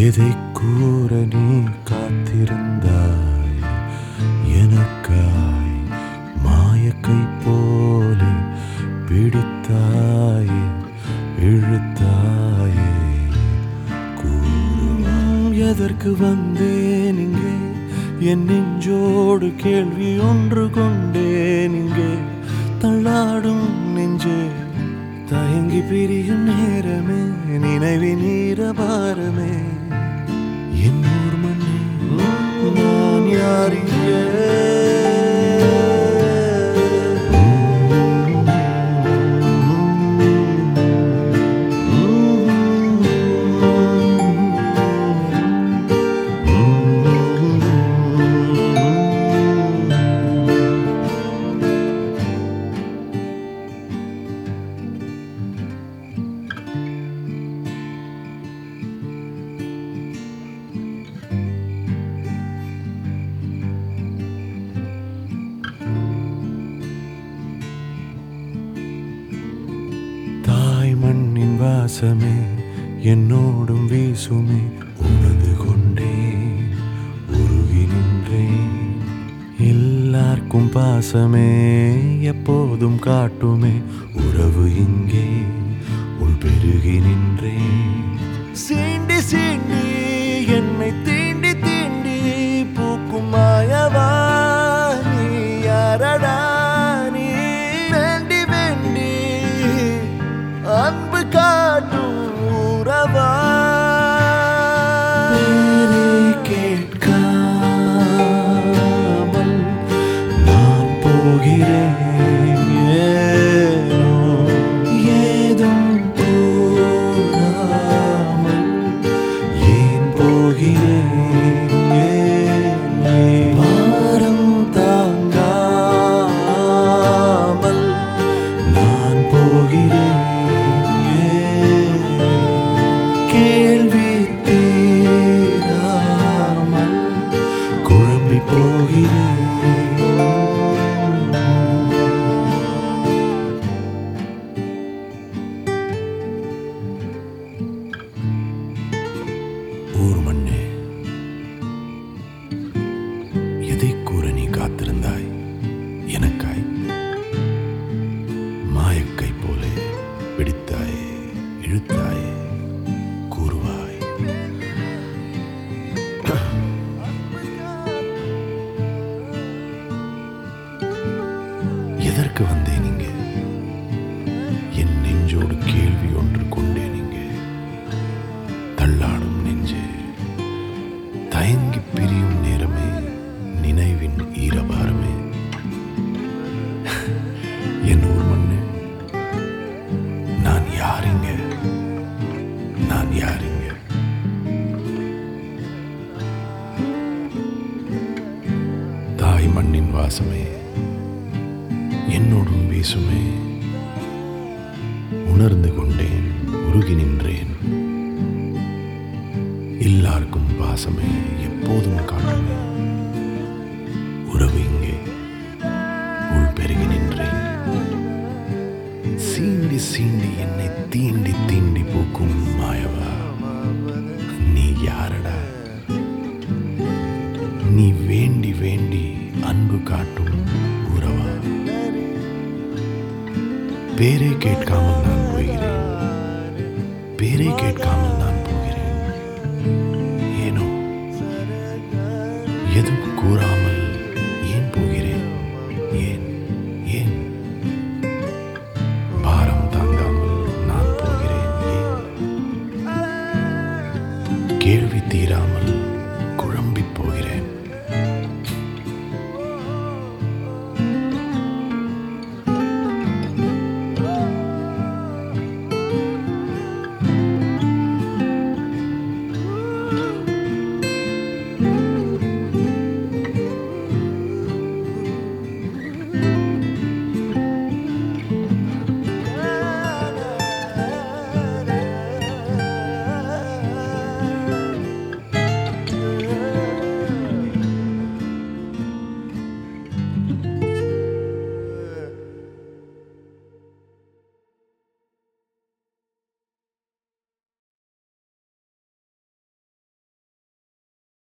எதை கூற நீ காத்திருந்தாய் எனக்காய் மாயக்கை போலே பிடித்தாயே இழுத்தாயே கூறுவாம் எதற்கு வந்தேன் இங்கே என் நெஞ்சோடு கேள்வி ஒன்று கொண்டேன் இங்கே தள்ளாடும் நெஞ்சே தயங்கி பிரியும் நேரமே நினைவின் ஈரபாரமே என் ஊர் மண்ணே நான் யார் இங்கே தாய் மண்ணின் வாசமே என்னோடும் வீசுமே உனது கொண்டேன் உருகி நின்றேன் எல்லாருக்கும் பாசமே எப்போதும் காட்டுமே உறவு இங்கே உள் பெருகி நின்றேன் சீண்டி சீண்டி என்னை தீண்டி தீண்டி பூக்கும் மாயவா நீ யாரடா நீ வேண்டி வேண்டி அன்பு காட்டும் உறவா கேட்காமல் நான் போகிறேன் ஏனோ ஏதும் கூறாமல் ஏன் போகிறேன் ஏன் ஏன் பாரம் தாங்காமல் நான் போகிறேன் ஏன் கேள்வி தீராமல் குழம்பி போகிறேன் ஊர் மண்ணே எதை கூற நீ காத்திருந்தாய் எனக்காய் மாயக்கை போலே பிடித்தாயே இழுத்தாயே கூறுவாய் எதற்கு வந்தேன் இங்கே என் நெஞ்சோடு கேள்வி ஒன்று கொண்டேன் இங்கே தள்ளாடும் நெஞ்சே தயங்கி பிரியும் நேரமே நினைவின் ஈரபாரமே என் ஊர் மண்ணு நான் யாருங்க நான் யாருங்க தாய் மண்ணின் வாசமே என்னோடும் வீசுமே உணர்ந்து கொண்டேன் உருகி நின்றேன் எல்லாருக்கும் பாசமே எப்போதும் காட்டுமே உறவு இங்கே உள் பெருகி நின்றேன் சீண்டி சீண்டி என்னை தீண்டி தீண்டி பூக்கும் மாயவா நீ யாரடா நீ வேண்டி வேண்டி அன்பு காட்டும் உறவா பேரே கேட்காமல் நான் போகிறேன் பேரே கேட்காமல் நான் போகிறேன் ஏனோ எதுவும் கூறாமல் ஏன் போகிறேன் ஏன் ஏன் பாரம் தாங்காமல் நான் போகிறேன் ஏன் கேள்வி தீராமல்